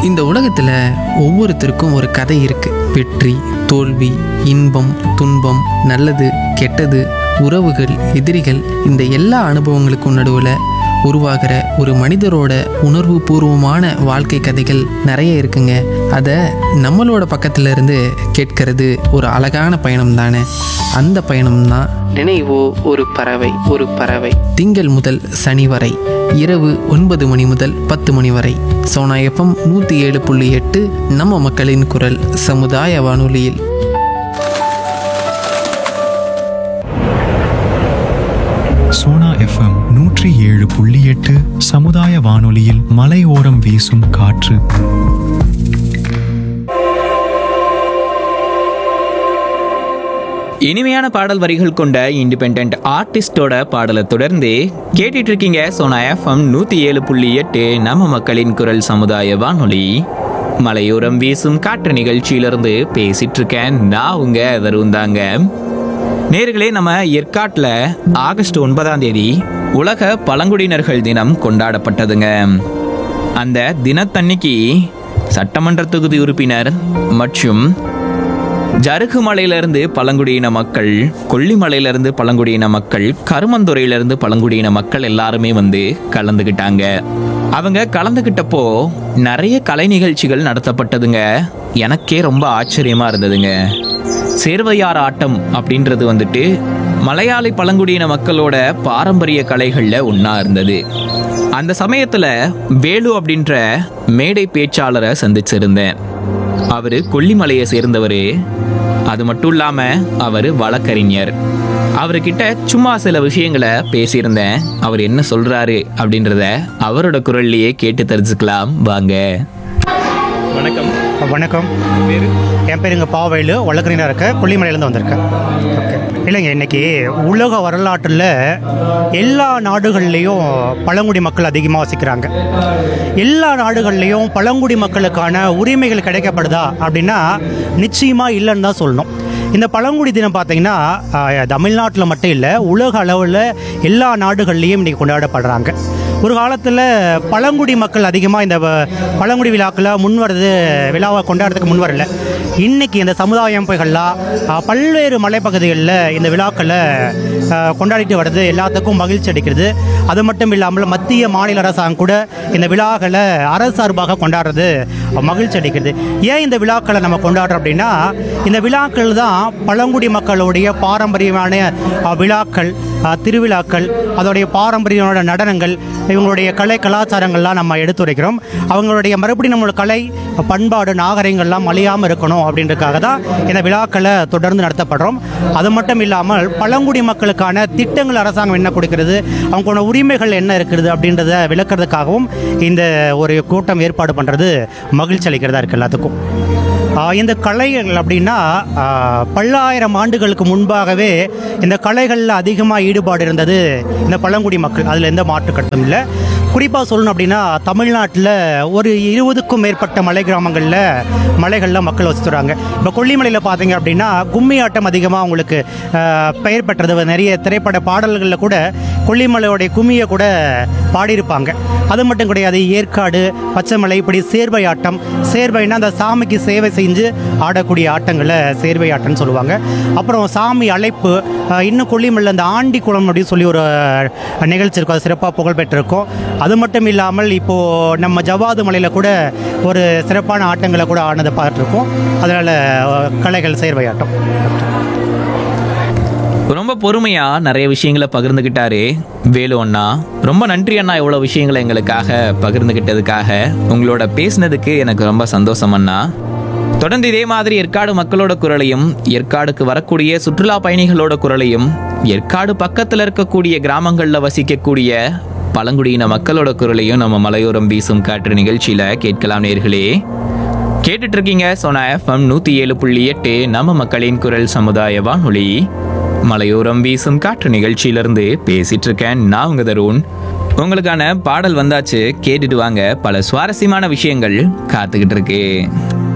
இந்த உலகத்தில் ஒவ்வொருத்தருக்கும் ஒரு கதை இருக்கு வெற்றி தோல்வி இன்பம் துன்பம் நல்லது கெட்டது உறவுகள் எதிரிகள் இந்த எல்லா அனுபவங்களுக்கும் நடுவில் உருவாகிற ஒரு மனிதரோட உணர்வு பூர்வமான வாழ்க்கை கதைகள் நிறைய இருக்குங்க அதை நம்மளோட பக்கத்துல இருந்து கேட்கறது ஒரு அழகான பயணம் தானே அந்த பயணம் தான் நினைவோ ஒரு பறவை ஒரு பறவை திங்கள் முதல் சனி வரை இரவு ஒன்பது மணி முதல் பத்து மணி வரை சோனா எஃப்எம் நூற்றி ஏழு புள்ளி எட்டு நம்ம மக்களின் குரல் சமுதாய வானொலியில் சோனா எஃப்எம் நூற்றி ஏழு புள்ளி எட்டு சமுதாய வானொலியில் மலையோரம் வீசும் காற்று இனிமையான பாடல் வரிகள் கொண்ட இண்டிபெண்ட் ஆர்டிஸ்டோட பாடலை தொடர்ந்து கேட்டுட்டு இருக்கீங்க சோனா எஃப்எம் நூத்தி ஏழு புள்ளி எட்டு நம்ம மக்களின் குரல் சமுதாய வானொலி மலையோரம் வீசும் காற்று நிகழ்ச்சியிலிருந்து பேசிட்டு இருக்கேன் நான் உங்க வருண் தாங்க நேர்களே நம்ம ஏற்காட்டில் ஆகஸ்ட் ஒன்பதாம் தேதி உலக பழங்குடியினர்கள் தினம் கொண்டாடப்பட்டதுங்க அந்த தினத்தன்னைக்கு சட்டமன்ற தொகுதி உறுப்பினர் மற்றும் ஜருகுமலையிலிருந்து பழங்குடியின மக்கள் கொல்லிமலையிலிருந்து பழங்குடியின மக்கள் கருமந்துறையிலிருந்து பழங்குடியின மக்கள் எல்லாருமே வந்து கலந்துக்கிட்டாங்க அவங்க கலந்துக்கிட்டப்போ நிறைய கலை நிகழ்ச்சிகள் நடத்தப்பட்டதுங்க எனக்கே ரொம்ப ஆச்சரியமா இருந்ததுங்க சேர்வையார் ஆட்டம் அப்படின்றது வந்துட்டு மலையாளி பழங்குடியின மக்களோட பாரம்பரிய கலைகள்ல ஒண்ணா இருந்தது அந்த சமயத்துல வேலு அப்படின்ற மேடை பேச்சாளரை சந்திச்சிருந்தேன் அவரு கொல்லிமலையை சேர்ந்தவர் அது மட்டும் இல்லாம அவர் வழக்கறிஞர் அவர்கிட்ட சும்மா சில விஷயங்களை பேசியிருந்தேன் அவர் என்ன சொல்றாரு அப்படின்றத அவரோட குரல்லையே கேட்டு தெரிஞ்சுக்கலாம் வாங்க வணக்கம் வணக்கம் பேரு என் பேருங்க பாவேலு வழக்கறிஞராக இருக்க கொல்லிமலையிலேருந்து வந்திருக்கேன் ஓகே இல்லைங்க இன்னைக்கு உலக வரலாற்றில் எல்லா நாடுகள்லேயும் பழங்குடி மக்கள் அதிகமாக வசிக்கிறாங்க எல்லா நாடுகள்லேயும் பழங்குடி மக்களுக்கான உரிமைகள் கிடைக்கப்படுதா அப்படின்னா நிச்சயமாக இல்லைன்னு தான் சொல்லணும் இந்த பழங்குடி தினம் பார்த்தீங்கன்னா தமிழ்நாட்டில் மட்டும் இல்லை உலக அளவில் எல்லா நாடுகள்லேயும் இன்றைக்கி கொண்டாடப்படுறாங்க ஒரு காலத்தில் பழங்குடி மக்கள் அதிகமாக இந்த வ- பழங்குடி விழாக்களை முன் வரது விழாவை கொண்டாடுறதுக்கு முன் வரல இன்னைக்கு இந்த சமுதாய அமைப்புகள்லாம் அஹ், பல்வேறு மலைப்பகுதிகளில் இந்த விழாக்களை அஹ், கொண்டாடிட்டு வர்றது எல்லாத்துக்கும் மகிழ்ச்சி அளிக்கிறது அது மட்டும் இல்லாமல் மத்திய மாநில அரசாங்கம் கூட இந்த விழாக்களை அரசு சார்பாக கொண்டாடுறது மகிழ்ச்சி அளிக்கிறது ஏன் இந்த விழாக்களை நம்ம கொண்டாடுறோம் அப்படின்னா இந்த விழாக்கள் தான் பழங்குடி மக்களுடைய பாரம்பரியமான அஹ், விழாக்கள் அஹ், திருவிழாக்கள் அதோடைய பாரம்பரியமான நடனங்கள் இவங்களுடைய கலை கலாச்சாரங்கள்லாம் நம்ம எடுத்துரைக்கிறோம் அவங்களுடைய மறுபடியும் நம்மளோட கலை பண்பாடு நாகரிகங்கள்லாம் அழியாமல் இருக்கணும் அப்படின்றதுக்காக தான் இந்த விழாக்களை தொடர்ந்து நடத்தப்படுறோம் அது மட்டும் இல்லாமல் பழங்குடி மக்களுக்கான திட்டங்கள் அரசாங்கம் என்ன கொடுக்கிறது அவங்களோட உரிமைகள் என்ன இருக்கிறது அப்படின்றத விளக்குறதுக்காகவும் இந்த ஒரு கூட்டம் ஏற்பாடு பண்ணுறது மகிழ்ச்சி அளிக்கிறதா இருக்குது எல்லாத்துக்கும் ஆஹ் இந்த கலைகள் அப்படின்னா ஆஹ் பல்லாயிரம் ஆண்டுகளுக்கு முன்பாகவே இந்த கலைகளில் அதிகமாக ஈடுபாடு இருந்தது இந்த பழங்குடி மக்கள் அதில் எந்த மாற்று கருத்தும் இல்லை குறிப்பாக சொல்லணும் அப்படின்னா தமிழ்நாட்டில் ஒரு இருபதுக்கும் மேற்பட்ட மலை கிராமங்களில் மலைகளில் மக்கள் வசிச்சுறாங்க இப்போ கொல்லிமலையில் பார்த்தீங்க அப்படின்னா கும்மி ஆட்டம் அதிகமாக அவங்களுக்கு ஆஹ் பெயர் பெற்றது நிறைய திரைப்பட பாடல்களில் கூட கொல்லிமலையோடைய கும்மியை கூட பாடியிருப்பாங்க அது மட்டும் கிடையாது ஏற்காடு பச்சைமலை இப்படி சேர்வை ஆட்டம் சேர்வைன்னா அந்த சாமிக்கு சேவை செஞ்சு ஆடக்கூடிய ஆட்டங்களை சேர்வை ஆட்டம்னு சொல்லுவாங்க அப்புறம் சாமி அழைப்பு அஹ், இன்னும் கொல்லிமலையில் அந்த ஆண்டி குளம் அப்படின்னு சொல்லி ஒரு அஹ், நிகழ்ச்சி இருக்கும் அது சிறப்பாக புகழ் பெற்றிருக்கும் அது மட்டும் இல்லாமல் இப்போது நம்ம ஜவாது மலையில் கூட ஒரு சிறப்பான ஆட்டங்களை கூட ஆனதை பார்த்துருக்கோம் அதனால் அஹ், கலைகள் சேர்வை ஆட்டம் ரொம்ப பொறுமையா நிறைய விஷயங்களை பகிர்ந்துக்கிட்டாரு வேலு அண்ணா ரொம்ப நன்றி அண்ணா இவ்வளோ விஷயங்களை எங்களுக்காக பகிர்ந்துக்கிட்டதுக்காக உங்களோட பேசினதுக்கு எனக்கு ரொம்ப சந்தோஷம் அண்ணா தொடர்ந்து இதே மாதிரி ஏற்காடு மக்களோட குரலையும் ஏற்காடுக்கு வரக்கூடிய சுற்றுலா பயணிகளோட குரலையும் ஏற்காடு பக்கத்தில் இருக்கக்கூடிய கிராமங்களில் வசிக்கக்கூடிய பழங்குடியின மக்களோட குரலையும் நம்ம மலையோரம் வீசும் காற்று நிகழ்ச்சியில கேட்கலாம் நேர்களே கேட்டுட்டு இருக்கீங்க சோனா எஃப்எம் நூத்தி ஏழு புள்ளி எட்டு நம்ம மக்களின் குரல் சமுதாய வானொலி மலையோரம் வீசும் காற்று நிகழ்ச்சியிலிருந்து பேசிட்டு இருக்கேன் நான் உங்க தருண் உங்களுக்கான பாடல் வந்தாச்சு கேட்டுட்டு வாங்க பல சுவாரஸ்யமான விஷயங்கள் காத்துக்கிட்டு இருக்கு